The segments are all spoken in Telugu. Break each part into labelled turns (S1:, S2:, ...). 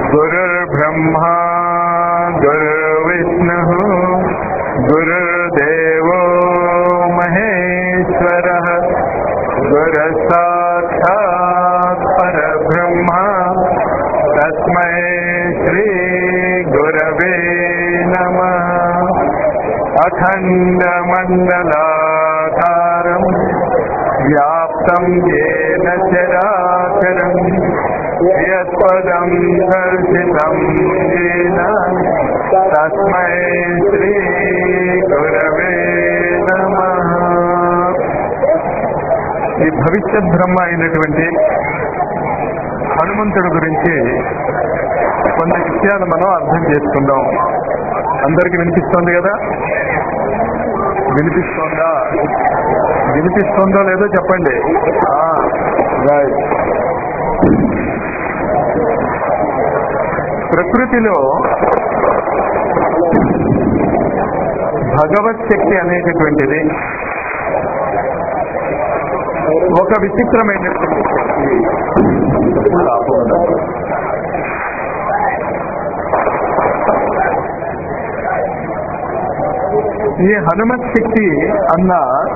S1: गुरुर्ब्रह्मा गुरुर्विष्णुः गुरुर्देवो महेश्वरः गुरसाक्षात् परब्रह्म तस्मै श्रीगुरवे नमः अखण्डमण्डलाकारम् व्याप्तं येन चराचरम् यत्पदं दर्शितं येन तस्मै श्रीगुरवे नमः ఈ భవిష్యత్ బ్రహ్మ అయినటువంటి హనుమంతుడి గురించి కొన్ని విషయాలు మనం అర్థం చేసుకుందాం అందరికి వినిపిస్తోంది కదా వినిపిస్తోందా వినిపిస్తోందో లేదో చెప్పండి ఆ, రైట్ ప్రకృతిలో భగవత్ శక్తి అనేటటువంటిది ఒక విచిత్రమైనటువంటి శక్తి ఆపకుండా. ఈ హనుమత్ శక్తి అన్న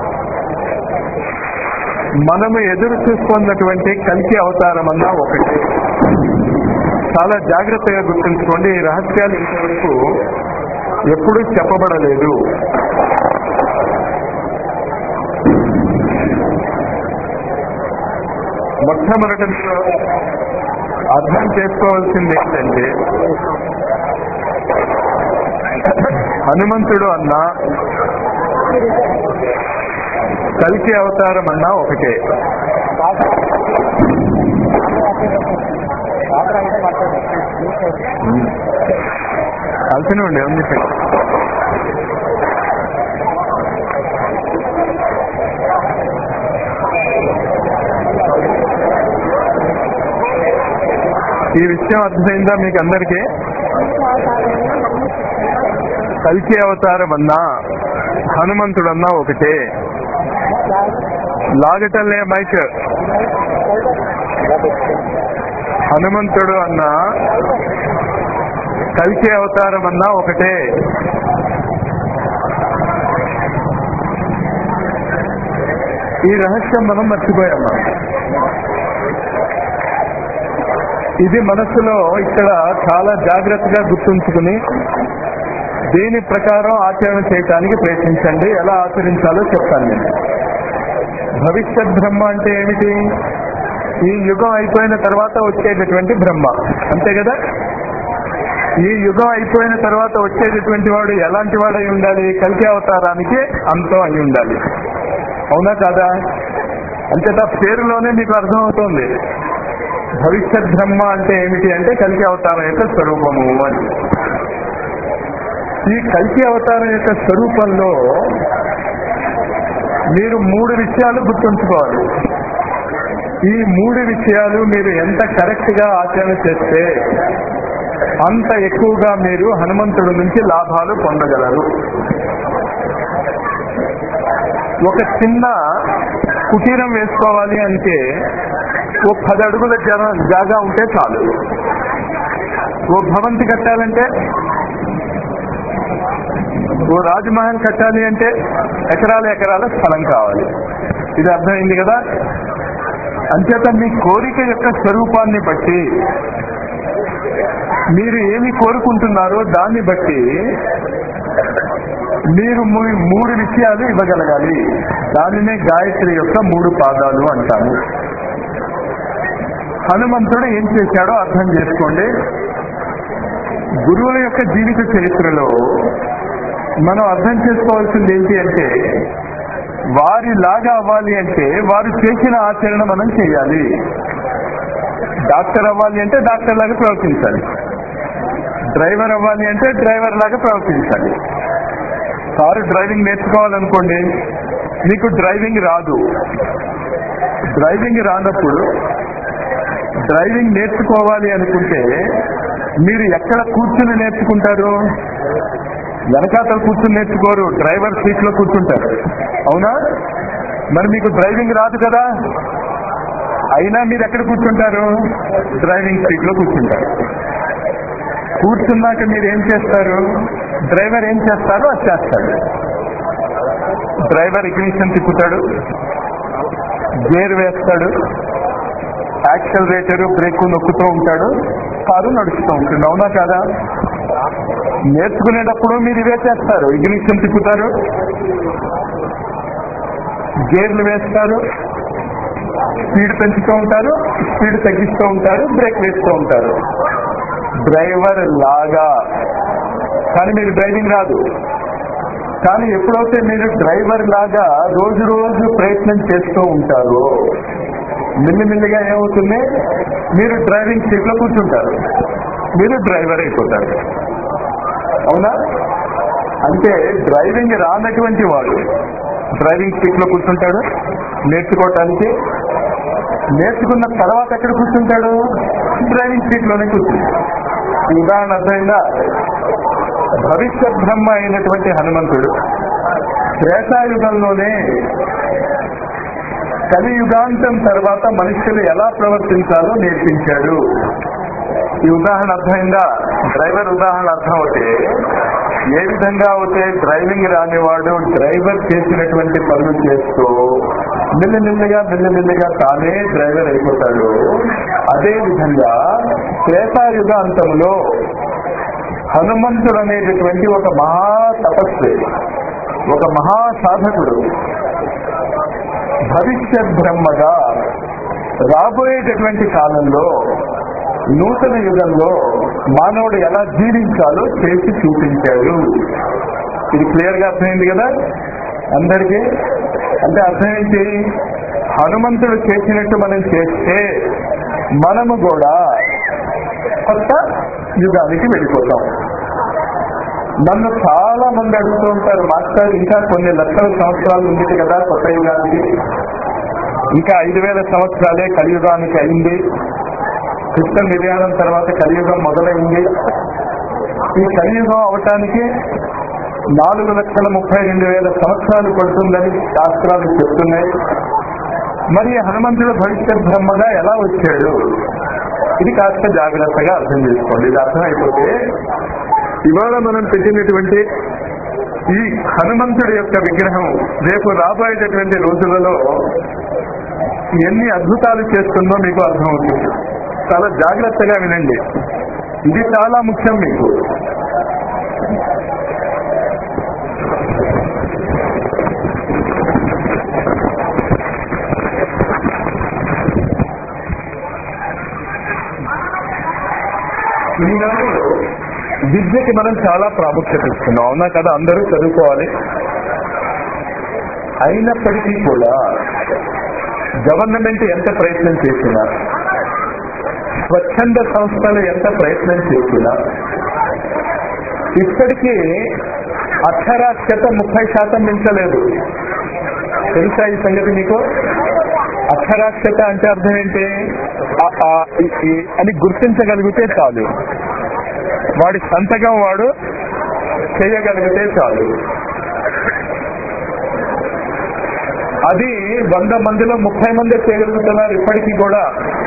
S1: మనము ఎదురు చూస్తున్నటువంటి కల్కి అవతారం అన్న ఒకటి చాలా జాగ్రత్తగా గుర్తుంచుకోండి ఈ రహస్యాలు ఇంతవరకు ఎప్పుడూ చెప్పబడలేదు మొట్టమొదటి మీరు అర్థం చేసుకోవాల్సింది ఏంటంటే హనుమంతుడు అన్నా కల్కి అవతారం అన్నా ఒకటే కలిసినే ఉండే ఉంది ఈ విషయం అర్థమైందా మీకు అందరికీ కల్కి అవతారం అన్నా హనుమంతుడన్నా ఒకటే లాగటల్లే మైక్ హనుమంతుడు అన్నా కల్కి అవతారం అన్నా ఒకటే ఈ రహస్యం మనం మర్చిపోయాం ఇది మనసులో ఇక్కడ చాలా జాగ్రత్తగా గుర్తుంచుకుని దీని ప్రకారం ఆచరణ చేయటానికి ప్రయత్నించండి ఎలా ఆచరించాలో చెప్తాను నేను భవిష్యత్ బ్రహ్మ అంటే ఏమిటి ఈ యుగం అయిపోయిన తర్వాత వచ్చేటటువంటి బ్రహ్మ అంతే కదా ఈ యుగం అయిపోయిన తర్వాత వచ్చేటటువంటి వాడు ఎలాంటి వాడు అయి ఉండాలి కలికి అవతారానికి అంతం అయి ఉండాలి అవునా కాదా అంచేత పేరులోనే మీకు అర్థమవుతోంది భవిష్యత్ బ్రహ్మ అంటే ఏమిటి అంటే కలికి అవతారం యొక్క స్వరూపము అని ఈ కల్కి అవతారం యొక్క స్వరూపంలో మీరు మూడు విషయాలు గుర్తుంచుకోవాలి ఈ మూడు విషయాలు మీరు ఎంత కరెక్ట్ గా ఆచరణ చేస్తే అంత ఎక్కువగా మీరు హనుమంతుడి నుంచి లాభాలు పొందగలరు ఒక చిన్న కుటీరం వేసుకోవాలి అంటే ఓ పది అడుగుల జన జాగా ఉంటే చాలు ఓ భవంతి కట్టాలంటే ఓ రాజమహల్ కట్టాలి అంటే ఎకరాల ఎకరాల స్థలం కావాలి ఇది అర్థమైంది కదా అంచేత మీ కోరిక యొక్క స్వరూపాన్ని బట్టి మీరు ఏమి కోరుకుంటున్నారో దాన్ని బట్టి మీరు మూ- మూడు విషయాలు ఇవ్వగలగాలి దానినే గాయత్రి యొక్క మూడు పాదాలు అంటాము హనుమంతుడు ఏం చేశాడో అర్థం చేసుకోండి గురువుల యొక్క జీవిత చరిత్రలో మనం అర్థం చేసుకోవాల్సింది ఏంటి అంటే వారి లాగా అవ్వాలి అంటే వారు చేసిన ఆచరణ మనం చేయాలి డాక్టర్ అవ్వాలి అంటే డాక్టర్ లాగా ప్రవర్తించాలి డ్రైవర్ అవ్వాలి అంటే డ్రైవర్ లాగా ప్రవర్తించాలి కారు డ్రైవింగ్ నేర్చుకోవాలనుకోండి మీకు డ్రైవింగ్ రాదు డ్రైవింగ్ రానప్పుడు డ్రైవింగ్ నేర్చుకోవాలి అనుకుంటే మీరు ఎక్కడ కూర్చుని నేర్చుకుంటారు వెనకాతలు కూర్చుని నేర్చుకోరు డ్రైవర్ సీట్ లో కూర్చుంటారు అవునా మరి మీకు డ్రైవింగ్ రాదు కదా అయినా మీరు ఎక్కడ కూర్చుంటారు డ్రైవింగ్ సీట్ లో కూర్చుంటారు కూర్చున్నాక మీరు ఏం చేస్తారు డ్రైవర్ ఏం చేస్తారో అది చేస్తాడు డ్రైవర్ ఇగ్నిషన్ తిప్పుతాడు గేర్ వేస్తాడు యాక్సలరేటర్ బ్రేక్ నొక్కుతూ ఉంటాడు కారు నడుస్తూ ఉంటుంది అవునా కాదా నేర్చుకునేటప్పుడు మీరు ఇవే చేస్తారు ఇగ్నిషన్ తిప్పుతారు గేర్లు వేస్తారు స్పీడ్ పెంచుతూ ఉంటారు స్పీడ్ తగ్గిస్తూ ఉంటారు బ్రేక్ వేస్తూ ఉంటారు డ్రైవర్ లాగా కానీ మీరు డ్రైవింగ్ రాదు కానీ ఎప్పుడైతే మీరు డ్రైవర్ లాగా రోజు రోజు ప్రయత్నం చేస్తూ ఉంటారో మిల్లిమిల్లిగా ఏమవుతుంది మీరు డ్రైవింగ్ సీట్ లో కూర్చుంటారు మీరు డ్రైవర్ అయిపోతారు అవునా అంటే డ్రైవింగ్ రానటువంటి వాడు డ్రైవింగ్ సీట్ లో కూర్చుంటాడు నేర్చుకోవటానికి నేర్చుకున్న తర్వాత ఎక్కడ కూర్చుంటాడు డ్రైవింగ్ సీట్ లోనే కూర్చుంటాడు ఈ ఉదాహరణ అర్థమైందా భవిష్యత్ బ్రహ్మ అయినటువంటి హనుమంతుడు త్రేతాయుగంలోనే కలియుగాంతం తర్వాత మనుషులు ఎలా ప్రవర్తించాలో నేర్పించాడు ఈ ఉదాహరణ అర్థమైందా డ్రైవర్ ఉదాహరణ అర్థం అవుతే ఏ విధంగా అయితే డ్రైవింగ్ రానివాడు డ్రైవర్ చేసినటువంటి పనులు చేస్తూ మెల్లిమెల్లిగా మెల్లిమెల్లిగా తానే డ్రైవర్ అయిపోతాడు అదే విధంగా త్రేతాయుగ అంతంలో హనుమంతుడు అనేటటువంటి ఒక మహా తపస్వి ఒక మహా సాధకుడు భవిష్యత్ బ్రహ్మగా రాబోయేటటువంటి కాలంలో నూతన యుగంలో మానవుడు ఎలా జీవించాలో చేసి చూపించాడు ఇది క్లియర్ గా అర్థమైంది కదా అందరికీ అంటే అర్థమైంది హనుమంతుడు చేసినట్టు మనం చేస్తే మనము కూడా కొత్త యుగానికి వెళ్ళిపోతాం నన్ను చాలా మంది అడుగుతూ ఉంటారు మాస్టర్ ఇంకా కొన్ని లక్షల సంవత్సరాలు ఉంది కదా కొత్త యుగానికి ఇంకా ఐదు వేల సంవత్సరాలే కలియుగానికి అయింది కృష్ణ నిర్యాణం తర్వాత కలియుగం మొదలైంది ఈ కలియుగం అవటానికి నాలుగు లక్షల ముప్పై రెండు వేల సంవత్సరాలు పడుతుందని శాస్త్రాలు చెప్తున్నాయి మరి హనుమంతుడు భవిష్యత్ బ్రహ్మగా ఎలా వచ్చాడు ఇది కాస్త జాగ్రత్తగా అర్థం చేసుకోండి ఇది అర్థమైపోతే ఇవాళ మనం పెట్టినటువంటి ఈ హనుమంతుడి యొక్క విగ్రహం రేపు రాబోయేటటువంటి రోజులలో ఎన్ని అద్భుతాలు చేస్తుందో మీకు అర్థమవుతుంది చాలా జాగ్రత్తగా వినండి ఇది చాలా ముఖ్యం మీకు ఈనాడు విద్యకి మనం చాలా ప్రాముఖ్యత ఇస్తున్నాం అవునా కదా అందరూ చదువుకోవాలి అయినప్పటికీ కూడా గవర్నమెంట్ ఎంత ప్రయత్నం చేసినా స్వచ్ఛంద సంస్థలు ఎంత ప్రయత్నం చేసినా ఇప్పటికీ అక్షరాస్యత ముప్పై శాతం మించలేదు తెలుసా ఈ సంగతి మీకు అక్షరాస్యత అంటే అర్థం ఏంటి ఆ- ఆ ఈ- ఈ అని గుర్తించగలిగితే చాలు వాడి సంతకం వాడు చేయగలిగితే చాలు అది వంద మందిలో ముప్పై మంది చేయగలుగుతున్నారు ఇప్పటికీ కూడా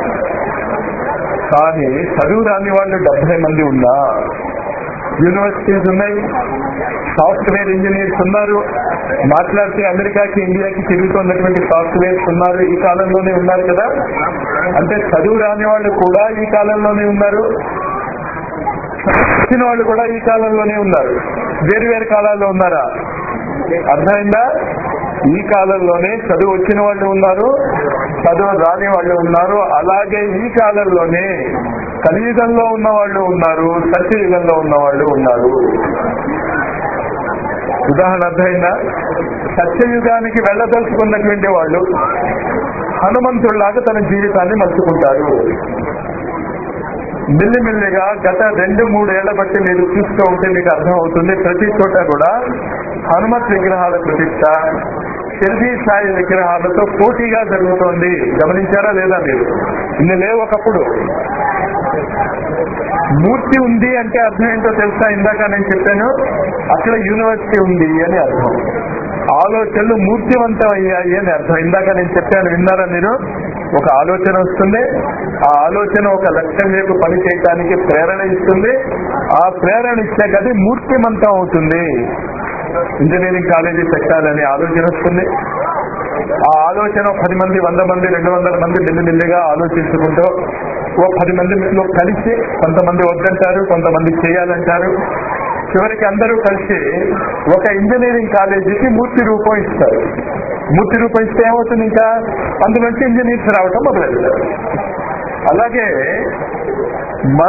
S1: కానీ చదువు రాని వాళ్ళు డెబ్బై మంది ఉన్నా యూనివర్సిటీస్ ఉన్నాయి సాఫ్ట్వేర్ ఇంజనీర్స్ ఉన్నారు మాట్లాడితే అమెరికాకి ఇండియాకి తిరుగుతున్నటువంటి సాఫ్ట్వేర్స్ ఉన్నారు ఈ కాలంలోనే ఉన్నారు కదా అంటే చదువు రాని వాళ్ళు కూడా ఈ కాలంలోనే ఉన్నారు వచ్చిన వాళ్ళు కూడా ఈ కాలంలోనే ఉన్నారు వేరు వేరు కాలాల్లో ఉన్నారా అర్థమైందా ఈ కాలంలోనే చదువు వచ్చిన వాళ్ళు ఉన్నారు చదువు రాని వాళ్ళు ఉన్నారు అలాగే ఈ కాలంలోనే కలియుగంలో ఉన్న వాళ్ళు ఉన్నారు సత్యయుగంలో ఉన్న వాళ్ళు ఉన్నారు ఉదాహరణ అర్థమైందా సత్యయుగానికి వెళ్ళదలుచుకున్నటువంటి వాళ్ళు హనుమంతుడిలాగా తన జీవితాన్ని మలుచుకుంటారు మెల్లిమెల్లిగా గత రెండు మూడేళ్ల బట్టి మీరు చూస్తూ ఉంటే మీకు అర్థం అవుతుంది ప్రతి చోట కూడా హనుమత్ విగ్రహాల ప్రతిష్ట షిర్డీ సాయి విగ్రహాలతో పోటీగా జరుగుతోంది గమనించారా లేదా మీరు ఇన్ని లేవు ఒకప్పుడు మూర్తి ఉంది అంటే అర్థం ఏంటో తెలుసా ఇందాక నేను చెప్పాను అక్కడ యూనివర్సిటీ ఉంది అని అర్థం ఆలోచనలు మూర్తివంతం అయ్యాయి అని అర్థం ఇందాక నేను చెప్పాను విన్నారా మీరు ఒక ఆలోచన వస్తుంది ఆ ఆలోచన ఒక లక్ష్యం వైపు పని చేయడానికి ప్రేరణ ఇస్తుంది ఆ ప్రేరణ ఇచ్చే గది మూర్తిమంతం అవుతుంది ఇంజనీరింగ్ కాలేజీ పెట్టాలనే ఆలోచన వస్తుంది ఆ ఆలోచన ఒక పది మంది వంద మంది రెండు వందల మంది మెల్లిమెల్లిగా ఆలోచించుకుంటూ ఓ పది మందిలో కలిసి కొంతమంది వద్దంటారు కొంతమంది చేయాలంటారు చివరికి అందరూ కలిసి ఒక ఇంజనీరింగ్ కాలేజీకి మూర్తి రూపం ఇస్తారు మూర్తి రూపం ఇస్తే ఏమవుతుంది ఇంకా అందులోంచి ఇంజనీర్స్ రావటం మొదలెడతారు అలాగే మన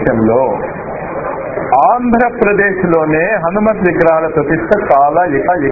S1: భారతదేశంలో ఆంధ్రప్రదేశ్ లోనే హనుమత్ విగ్రహాల ప్రతిష్ట చాలా ఇక